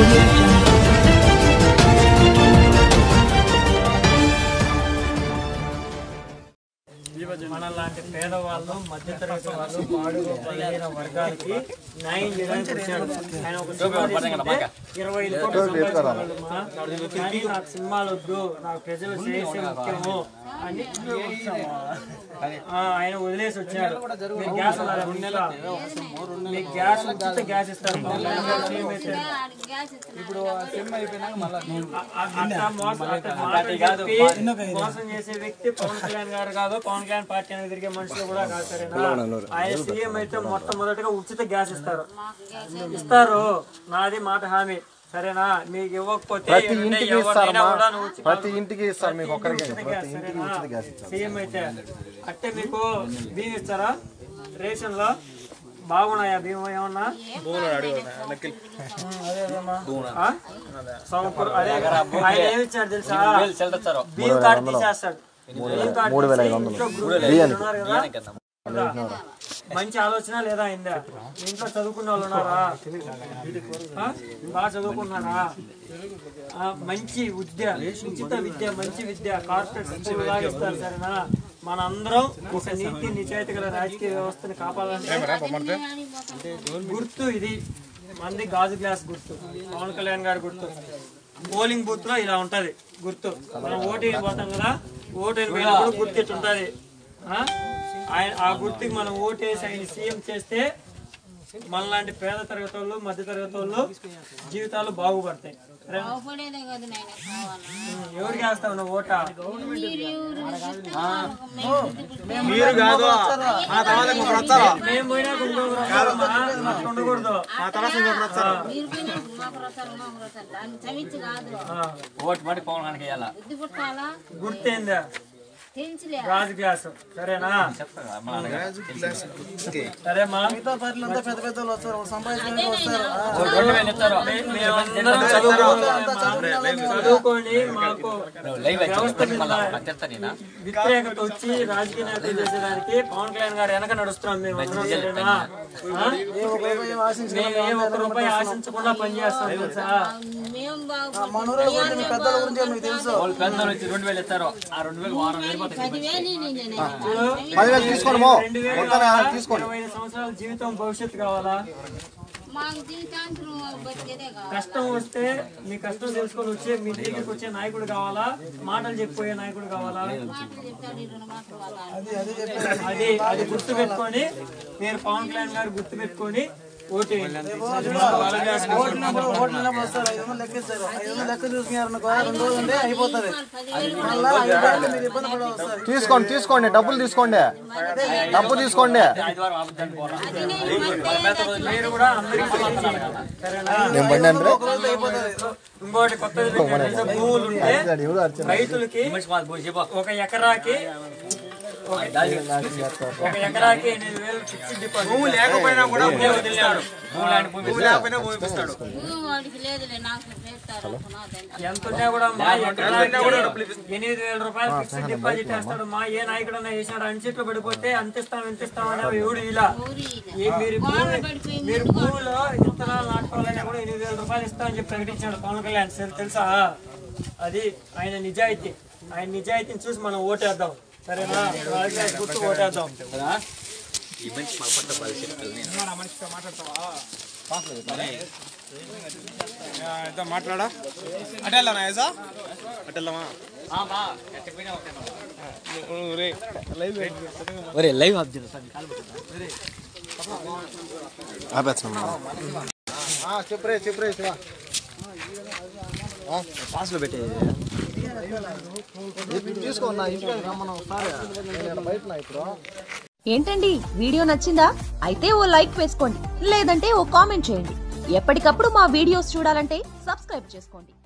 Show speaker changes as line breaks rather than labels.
audio jungle.
మనలాంటి పేదవాళ్ళు మధ్యతరగతి వాళ్ళు బాడుగ బలహీన వర్గాలకి న్యాయం చేయడానికి వచ్చాడు ఆయన ఒక సినిమా తీసుకుంటే ఇరవై ఐదు కోట్లు సంపాదించుకోగలడు మా. కానీ నాకు సినిమాలు వద్దు నాకు ప్రజలు శ్రేయస్సే ముఖ్యము అని ఆ, ఆయన వదిలేసి వచ్చాడు మీరు గ్యాస్ అన్నారు ఇంకా. మీకు గ్యాస్ ఉచిత గ్యాస్ ఇస్తారు ఇప్పుడు సినిమా అయిపోయినాక మళ్ళీ అట్లా మోసం అట్లా మాటలు చెప్పి మోసం చేసే వ్యక్తి పవన్ కళ్యాణ్ గారు కాదు పవన్ కళ్యాణ్ పార్టీ అనేది తిరిగే మనుషులు కూడా కాదు సరేనా ఆయన సీఎం అయితే మొట్టమొదటిగా ఉచిత గ్యాస్ ఇస్తారు ఇస్తారు నాది మాట హామీ సరేనా మీకు ఇవ్వకపోతే
ప్రతి
ఎవరైనా
ఇంటికి
ఎవరినైనా
ఇస్తారమ్మా
కూడా నువ్వు ఉచిత-
ప్రతి ఇంటికి ఇస్తారు మీకు ఒక్కరికి
ఉచిత
ప్రతి
గ్యాస్
ఇంటికి
సరేనా?
ఉచిత గ్యాస్ ఇస్తారు
సీఎం అయితే అంటే మీకు బియ్యం ఇస్తారా రేషన్ లో బాగున్నాయా బియ్యం ఏమన్నా అదేదమ్మా. ఆ? సంవత్సరం అదే ఆయన ఏమి ఇచ్చాడు తెలుసా బియ్యం కార్డు తీసేస్తాడు బియ్యం కార్డు
మూడు వేల
తీసి
ఐదు వందలు.
ఇంట్లో గ్రూప్
బియ్యానికి.
ఉన్నారు కదా? మంచి ఆలోచన లేదా అయిందా మీ ఇంట్లో చదువుకున్న వాళ్ళు ఉన్నారా ఆ? బాగా చదువుకున్నారా ఆ, మంచి విద్య ఉచిత విద్య మంచి విద్య కార్పొరేట్ స్కూల్ లాగా ఇస్తారు సరేనా మన అందరం ఒక నీతి నిజాయితీ గల రాజకీయ వ్యవస్థని కాపాడాలంటే గుర్తు ఇది మంది గాజు గ్లాస్ గుర్తు పవన్ కళ్యాణ్ గారి గుర్తు పోలింగ్ బూత్ లో ఇలా ఉంటది గుర్తు మనం ఓటు పోతాం కదా ఓటు పోయినప్పుడు గుర్తు ఇట్లా ఉంటది ఆ? ఆయన ఆ గుర్తుకి మనం ఓటేసి ఆయన సీఎం చేస్తే మనలాంటి పేద తరగతి వాళ్ళు మధ్య తరగతి వాళ్ళు జీవితాలు బాగుపడతాయి సరే?
బాగుపడేదే కదా నాయన కావాలా
ఎవరికి వేస్తావు నువ్వు ఓట
మీరు
మీరు కాదు మా తర్వాత ఇంకొకరు వస్తారు
మేము పోయినా ఇంకొకరు వస్తారమ్మా. అట్లా ఉండకూడదు
మా తర్వాత ఇంకొకరు వస్తారు
మీరు పోయినా మాకు రసాలు మాకు రసాలు దాన్ని చమించి కాదు
ఆ,
ఓటు పడి పవన్ కనుక వేయాలా
బుద్ధి పుట్టాలా
గుర్తేందా
తెలిసిలే
రాజు గ్లాస్ సరేనా సరేమ్మా
రెండు వేలు ఇస్తారు
మే- మేమందరం చదువుకోవాలి. చదువుకోండి మాకు
లైవ్
వ్యవస్థ మీద
చెప్తా నేను
వ్యతిరేకత వచ్చి రాజకీయ నాయకులు చేసేదానికి పవన్ కళ్యాణ్ గారు వెనక నడుస్తున్నాం మేము అందరం సరేనా ఆ? మేము ఏ ఒక్క రూపాయి ఆశించకుండా పనిచేస్తాం తెలుసా
మేము బాగు
వాళ్ళు పెద్దలు వచ్చి రెండు వేలు ఇస్తారు ఆ రెండు వేలు వారం వెళ్ళిపోతాయి
పదివేలు నేను
పదివేలు తీసుకోండి మో
రెండు వేలు
మొత్తం
కావాలా?
తీసుకోండి
ఇరవై ఐదు సంవత్సరాల జీవితం భవిష్యత్తు కావాలా
మాకు జీవితాంతరం బతికేదే కావాలి
కష్టం వస్తే మీ కష్టం తెలుసుకొని వచ్చే మీ దగ్గరికి వచ్చే నాయకుడు కావాలా మాటలు చెప్పిపోయే నాయకుడు కావాలా
మాటలు చెప్తాడు ఈ రెండు మాటలు కావాలి
అది అది గుర్తు పెట్టుకొని మీరు పవన్ కళ్యాణ్ గారు గుర్తు పెట్టుకొని ఓటేయండి
తీసుకోండి తీసుకోండి డబ్బులు తీసుకోండి డబ్బు తీసుకోండి
ఆదివారం అబద్ధాన్ని పోరా
మీరు కూడా అందరికీ సమాధానం ఇవ్వాలి. సరేనా
నేను బండి అంటే
ఇంకోటి కొత్తది పెట్టారు. తెలుసా? భూములు ఉంటే
ఎవరు అర్చన
రైతులకి
మనిషి మాది పోయి చెప్పు
ఒక ఎకరాకి ఒక- ఒక ఎకరాకి ఎనిమిది వేలు ఫిక్స్డ్ డిపాజిట్
భూమి లేకపోయినా కూడా
ఉంటే వదిలేడు
భూమి లేకపోయినా భూమి ఇస్తాడు
భూమి వాడికి లేదులే నాకు చేస్తారు అనుకున్నావు దాన్ని.
ఎంత ఉన్నా కూడా మా ఎకరాకి ఎనిమిది వేల రూపాయలు ఫిక్స్డ్ డిపాజిట్ వేస్తాడు మా ఏ నాయకుడన్నా వేసాడు అంచెట్లు పడిపోతే అంత ఇస్తాం ఎంత ఇస్తాం అనే ఎవడు ఇలా
ఊరి
ఏ మీరు
గోడ
భూమి-
పడిపోయింది
మీరు భూమిలో విత్తనాలు నాటుకోవాలని కూడా ఎనిమిది వేల రూపాయలు ఇస్తామని చెప్పి ప్రకటించాడు పవన్ కళ్యాణ్ సార్ తెలుసా అది ఆయన నిజాయితీ ఆయన నిజాయితీని చూసి మనం ఓటేద్దాం సరేనా రాజకీయ గుర్తు ఓటేద్దాం
ఈ మనిషి మా పట్ల పరిస్థితి
ఎంత మాట్లాడా అటెల్లా నాయసా అటెల్లమా
ఒరే లైవ్ అబ్జర్వ్
చెప్పురే చెప్పురే శివ
పాస్లో పెట్టే
తీసుకోన్నా ఇంట్లో రమ్మను ఒకసారి నేను బయట నా ఇప్పుడు
ఏంటండి వీడియో నచ్చిందా అయితే ఓ లైక్ వేసుకోండి లేదంటే ఓ కామెంట్ చేయండి ఎప్పటికప్పుడు మా వీడియోస్ చూడాలంటే సబ్స్క్రైబ్ చేసుకోండి